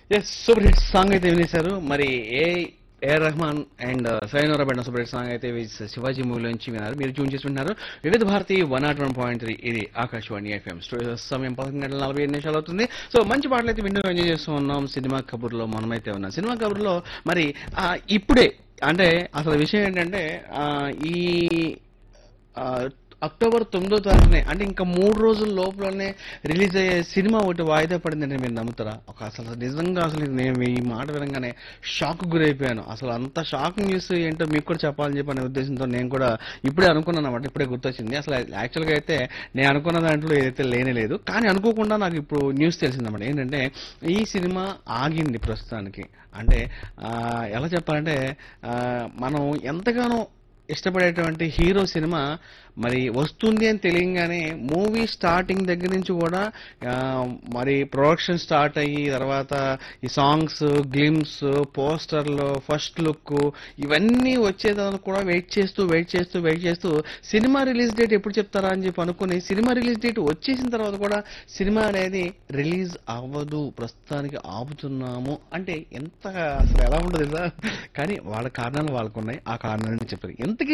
yes super hit song అయితే వినేశారు మరి ఏ ఏఆర్ రెహమాన్ అండ్ సైనోరా బెండ సూపర్ హిట్ సాంగ్ అయితే విజ్ శివాజీ మూవీ నుంచి విన్నారు మీరు చూన్ చేసుకుంటున్నారు Vividh Bharati one nought one point three ఇది ఆకాశవాణి ఎఫ్ఎం స్టూడియో సమయం పదకొండు గంటల నలభై ఐదు నిమిషాలు అవుతుంది సో మంచి పాటలు అయితే వింటూ ఎంజాయ్ చేస్తూ ఉన్నాం సినిమా కబుర్లో మనమైతే ఉన్నాం సినిమా కబుర్లో మరి ఆ, ఇప్పుడే అంటే అసలు విషయం ఏంటంటే ఆ, ఈ ఆ, అక్టోబర్ తొమ్మిదో తారీఖునే అంటే ఇంకా మూడు రోజుల లోపలనే రిలీజ్ అయ్యే సినిమా ఒకటి వాయిదా పడిందంటే మీరు నమ్ముతారా ఒక అసలు నిజంగా అసలు నేను ఈ మాట వినగానే షాక్ గురైపోయాను అసలు అంత షాక్ న్యూస్ ఏంటో మీకు కూడా చెప్పాలని చెప్పి అనే ఉద్దేశంతో నేను కూడా ఇప్పుడే అనుకున్నాను అనమాట ఇప్పుడే గుర్తొచ్చింది అసలు యాక్చువల్గా అయితే నేను అనుకున్న దాంట్లో ఏదైతే లేనే లేదు కానీ అనుకోకుండా నాకు ఇప్పుడు న్యూస్ తెలిసిందన్నమాట ఏంటంటే ఈ సినిమా ఆగింది ప్రస్తుతానికి అంటే ఆ, ఎలా చెప్పాలంటే ఆ, మనం ఎంతగానో ఇష్టపడేటువంటి హీరో సినిమా మరి వస్తుంది అని తెలియగానే మూవీ స్టార్టింగ్ దగ్గర నుంచి కూడా ఆ, మరి ప్రొడక్షన్ స్టార్ట్ అయ్యి తర్వాత ఈ సాంగ్స్ గ్లిమ్స్ పోస్టర్లు ఫస్ట్ లుక్ ఇవన్నీ వచ్చేదానికి కూడా వెయిట్ చేస్తూ వెయిట్ చేస్తూ వెయిట్ చేస్తూ సినిమా రిలీజ్ డేట్ ఎప్పుడు చెప్తారా అని చెప్పి అనుకుని సినిమా రిలీజ్ డేట్ వచ్చేసిన తర్వాత కూడా సినిమా అనేది రిలీజ్ అవ్వదు ప్రస్తుతానికి ఆపుతున్నాము అంటే ఎంత అసలు ఎలా ఉండదు కదా కానీ వాళ్ళ కారణాలు వాళ్ళకు ఉన్నాయి ఆ కారణాలని చెప్పారు ఎంత